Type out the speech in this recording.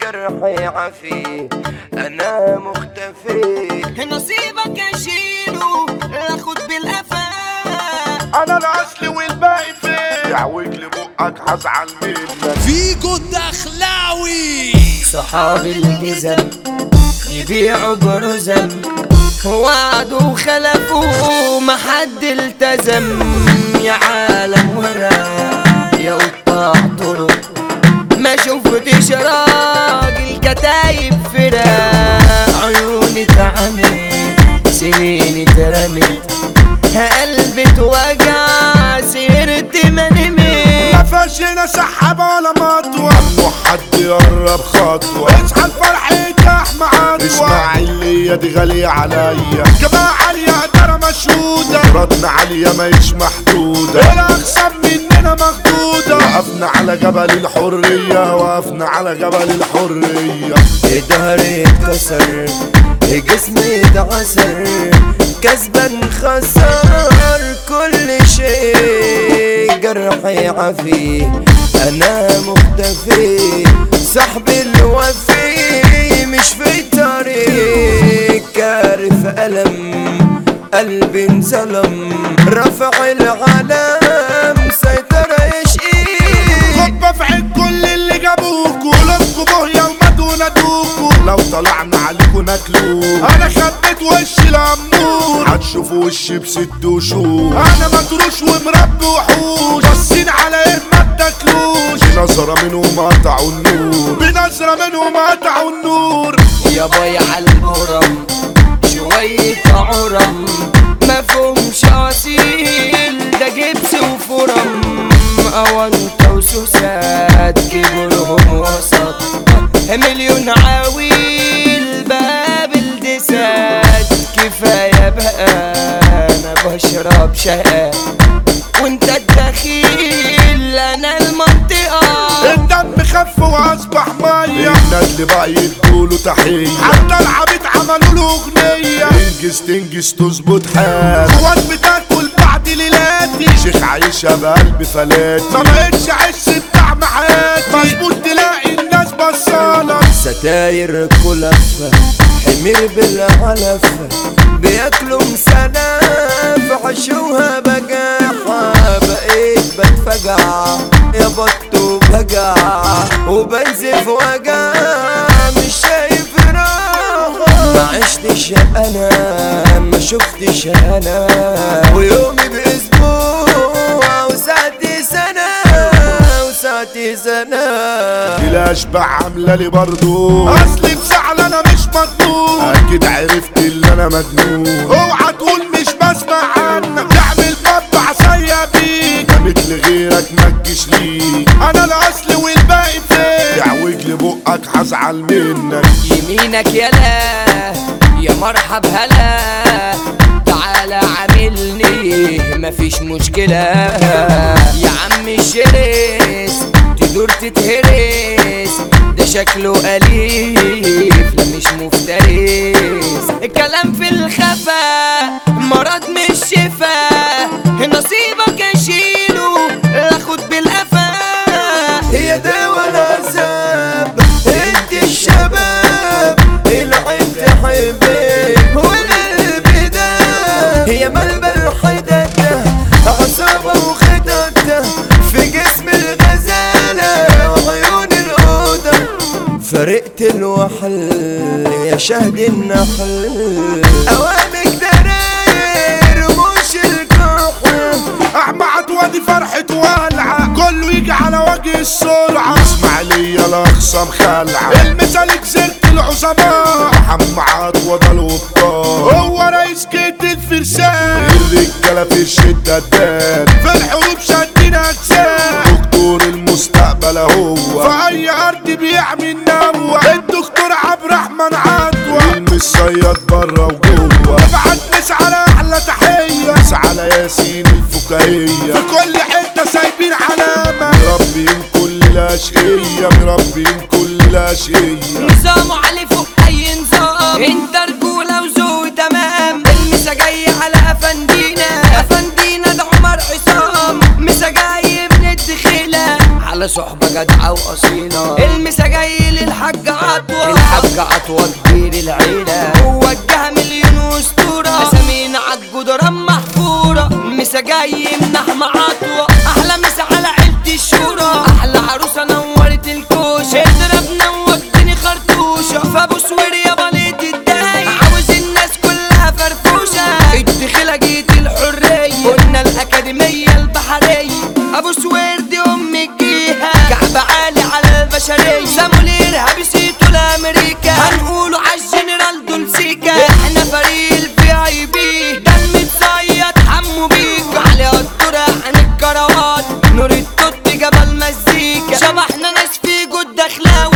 جرحي عفي انا مختفي نصيبك اشيله اخد بالقفا انا الاصل والباقي فين يعوج لي بقك هزعل منك فيجو الدخلاوي صحاب الجزم يبيعوا برزم وعدوا وخلفوا ما حد التزم يا عالم ورا يا قطاع طرق ما شفتش راجل كتايب فرق عيوني اتعمت سنيني اترمت قلبي اتوجع سهرت ما نمت ما فيهاش هنا سحابة ولا مطوة ممنوع حد يقرب خطوة اصحى الفرح يفتح معاك اسماعيلية دي غالية عليا جماعة عالية قدرة مشهودة ردنا عالية ماهيش محدودة الأخصم مننا مخدودة وقفنا على جبل الحرية وقفنا على جبل الحرية ظهري اتكسر جسمي اتعسر كسبان خسر كل شيء جرحي عفي انا مختفي صاحبي الوفي مش في طريق كارف ألم قلبي انظلم رفع العلم سيطرة يشقي خطبة في عين كل اللي جابوكوا لكوا بهية ومدوا نادوكوا لو طلعنا عليكوا ناكلوه انا خبيت وشي الامور هتشوفوا وشي بست وشوش انا متروش ومربي وحوش باصين على ايه ما تاكلوش بنظرة منهم قطعوا النور بنظرة منهم قطعوا النور يا باي عالبرم شوية عرم مفهومش أصيل ده جبس وفرم أونطة وسوسات جيبوا لهم وسط مليون عويل باب الدسات كفاية بقى أنا بشرب شقة وانت الدخيل أنا المنطقة الدم خف واصبح ميه الناس بقى يدوله تحيه حتى العبيد عملوا له اغنيه تنجز تنجز تظبط حال اخوات بتاكل بعد ليلاتي شيخ عايشة بقلب فلاتي ما بقتش احس بطعم حياتي مظبوط تلاقي الناس بصالة ستاير كلف حمير بالعلف بياكلوا مسنف عشوها بجاحة بقيت بتفجع يا بطو بجع وبنزف وجع مش شايف راحة ما عشتش انا ما شفتش انا ويومي باسبوع وساعتي سنة وساعتي سنة الاشباع عاملة لي برضو اصلي بزعل انا مش مضمون اكيد عرفت اللي انا مجنون اوعى تقول مش بسمع عنك تعمل باب عصايا بيك مثل غيرك ما تجيش ليك انا الاصل والباقي فين تعوج لي بقك هزعل منك يمينك يلا يا مرحب هلا تعالى عاملني مفيش مشكلة يا عم الشرس تدور تتهرس ده شكله أليف لا مش مفترس الكلام في الخفا مرض مش شفا نصيبك اشيله اخد بالقفا هي ده ولا عذاب انت الشباب العين تحبك والقلب ده هي ملبل حدده عصابة وخدده في جسم الغزالة وعيون الأوضة فرقت الوحل يا شهد النحل أوامك دراير مش الكحل احمد وادي فرحة ولعة كله يجي على وجه السرعة اسماعيلية الاخصام خلعة المثال جزيرة العظماء محمد عطوة ده الوبطان هو رئيس كيت الفرسان الرجالة في الشدة الدان في الحروب شادين اجسام دكتور المستقبل هو في اي ارض بيعمل نوع الدكتور عبد الرحمن عطوة المصياد بره وجوه ابعت ناس على احلى تحية ناس على ياسين الفكاهية في كل حتة سايبين علامة مربين كل الاشقية مربين كل الاشقية نظام علي فوق اي نظام انت رجولة وذوق تمام المسا جاي على افندينا افندينا ده عمر عصام مسا جاي من الدخيلة على صحبة جدعة وأصيلة المسا جاي للحاج عطوة الحاج عطوة كبير العيلة هو الجهة مليون اسطورة اسامينا عالجدران محفورة مسا جاي يمنح معطوة احلى مسا على عيلة الشورى احلى عروسة نورت الكوشة اضربنا ووديني خرطوشة فابو سوير يا بليت الداي عاوز الناس كلها فرفوشة الدخلة جيت الحرية قلنا الأكاديمية البحرية أبو سوير دي أم الجيهة كعب عالي على البشرية سامولير هابسيتو لأمريكا هنقوله عالجنرال دول سيكا احنا فريق الفي اي بي ده المتصيد حمو بيك علي الدرع عن الكروات نور التوت جبل مزيكا شبحنا ناس في جود دخلاوي